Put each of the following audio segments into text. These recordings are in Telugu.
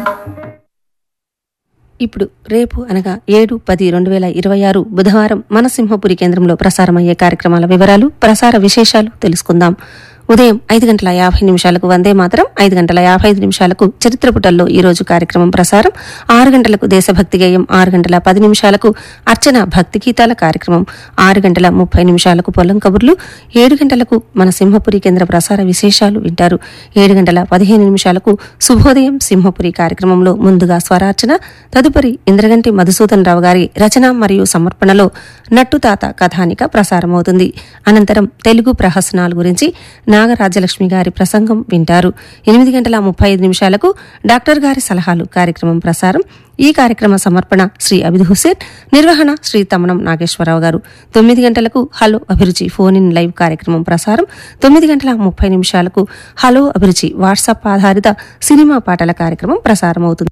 ఇప్పుడు రేపు అనగా ఏడు పది రెండు వేల ఇరవై ఆరు బుధవారం మన సింహపురి కేంద్రంలో ప్రసారమయ్యే కార్యక్రమాల వివరాలు ప్రసార విశేషాలు తెలుసుకుందాం ఉదయం ఐదు గంటల యాభై నిమిషాలకు వందే మాత్రం ఐదు గంటల యాభై ఐదు నిమిషాలకు చరిత్ర పుటల్లో ఈ రోజు కార్యక్రమం ప్రసారం ఆరు గంటలకు దేశభక్తి గేయం ఆరు గంటల పది నిమిషాలకు అర్చన భక్తి గీతాల కార్యక్రమం ఆరు గంటల ముప్పై నిమిషాలకు పొలం కబుర్లు ఏడు గంటలకు మన సింహపురి కేంద్ర ప్రసార విశేషాలు వింటారు ఏడు గంటల పదిహేను నిమిషాలకు శుభోదయం సింహపురి కార్యక్రమంలో ముందుగా స్వరార్చన తదుపరి ఇంద్రగంటి మధుసూదన్ రావు గారి రచన మరియు సమర్పణలో నట్టుతాత కథానిక ప్రసారమవుతుంది అనంతరం తెలుగు ప్రహసనాల గురించి నాగరాజ్యలక్ష్మి గారి ప్రసంగం వింటారు ఎనిమిది గంటల ముప్పై ఐదు నిమిషాలకు డాక్టర్ గారి సలహాలు కార్యక్రమం ప్రసారం ఈ కార్యక్రమ సమర్పణ శ్రీ అబిద్ హుసేన్ నిర్వహణ శ్రీ తమనం నాగేశ్వరరావు గారు తొమ్మిది గంటలకు హలో అభిరుచి ఫోన్ ఇన్ లైవ్ కార్యక్రమం ప్రసారం తొమ్మిది గంటల ముప్పై నిమిషాలకు హలో అభిరుచి వాట్సాప్ ఆధారిత సినిమా పాటల కార్యక్రమం ప్రసారమవుతుంది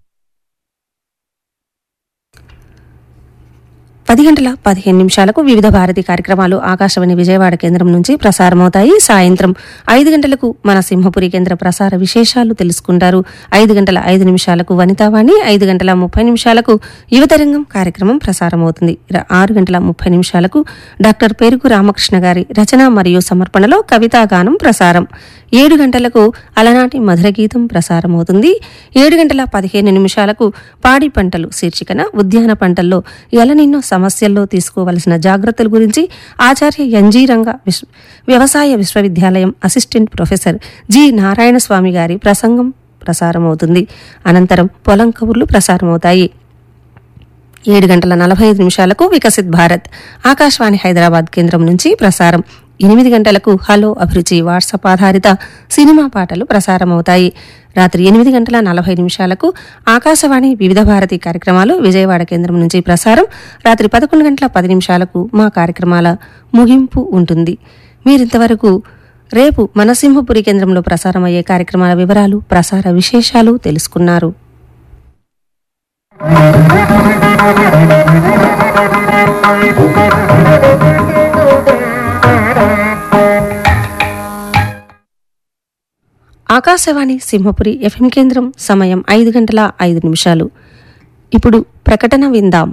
పది గంటల పదిహేను నిమిషాలకు వివిధ భారతి కార్యక్రమాలు ఆకాశవాణి విజయవాడ కేంద్రం నుంచి ప్రసారమవుతాయి సాయంత్రం ఐదు గంటలకు మన సింహపురి కేంద్ర ప్రసార విశేషాలు తెలుసుకుంటారు ఐదు గంటల ఐదు నిమిషాలకు వనితావాణి ఐదు గంటల ముప్పై నిమిషాలకు యువతరంగం కార్యక్రమం ప్రసారమవుతుంది ర- ఆరు గంటల ముప్పై నిమిషాలకు డాక్టర్ పేరుకు రామకృష్ణ గారి రచన మరియు సమర్పణలో కవితా గానం ప్రసారం ఏడు గంటలకు అలనాటి మధుర గీతం ప్రసారమవుతుంది ఏడు గంటల పదిహేను నిమిషాలకు పాడి పంటలు శీర్షికన ఉద్యాన పంటల్లో ఎలనిన్నో సమస్యల్లో తీసుకోవలసిన జాగ్రత్తల గురించి ఆచార్య ఎన్జీ రంగ విశ్వ వ్యవసాయ విశ్వవిద్యాలయం assistant professor G Narayana Swamy గారి ప్రసంగం ప్రసారమవుతుంది అనంతరం పొలం కబుర్లు ప్రసారమవుతాయి ఏడు గంటల నలభై ఐదు నిమిషాలకు వికసిత్ భారత్ ఆకాశవాణి హైదరాబాద్ కేంద్రం నుంచి ప్రసారం ఎనిమిది గంటలకు హలో అభిరుచి వాట్సాప్ ఆధారిత సినిమా పాటలు ప్రసారమవుతాయి రాత్రి ఎనిమిది గంటల నలభై నిమిషాలకు ఆకాశవాణి వివిధ భారతి కార్యక్రమాలు విజయవాడ కేంద్రం నుంచి ప్రసారం రాత్రి పదకొండు గంటల పది నిమిషాలకు మా కార్యక్రమాల ముగింపు ఉంటుంది మీరింతవరకు రేపు మనసింహపురి కేంద్రంలో ప్రసారమయ్యే కార్యక్రమాల వివరాలు ప్రసార విశేషాలు తెలుసుకున్నారు ఆకాశవాణి సింహపురి ఎఫ్ఎం కేంద్రం సమయం ఐదు గంటల ఐదు నిమిషాలు ఇప్పుడు ప్రకటన విందాం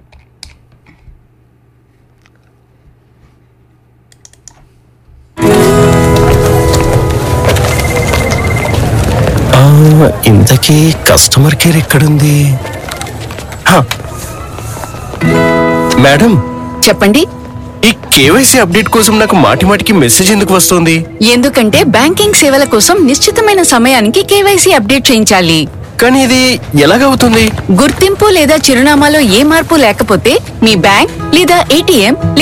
ఆ, ఇంతకీ కస్టమర్ కేర్ ఎక్కడుంది హ. మేడం చెప్పండి ఈ కేవైసీ అప్డేట్ కోసం నాకు మాటి మాటికి మెసేజ్ ఎందుకు వస్తుంది ఎందుకంటే బ్యాంకింగ్ సేవల కోసం నిశ్చితమైన సమయానికి కేవైసీ అప్డేట్ చేయించాలి కానీ ఇది ఎలాగవుతుంది గుర్తింపు లేదా చిరునామాలో ఏ మార్పు లేకపోతే మీ బ్యాంక్ లేదా ఏటీఎం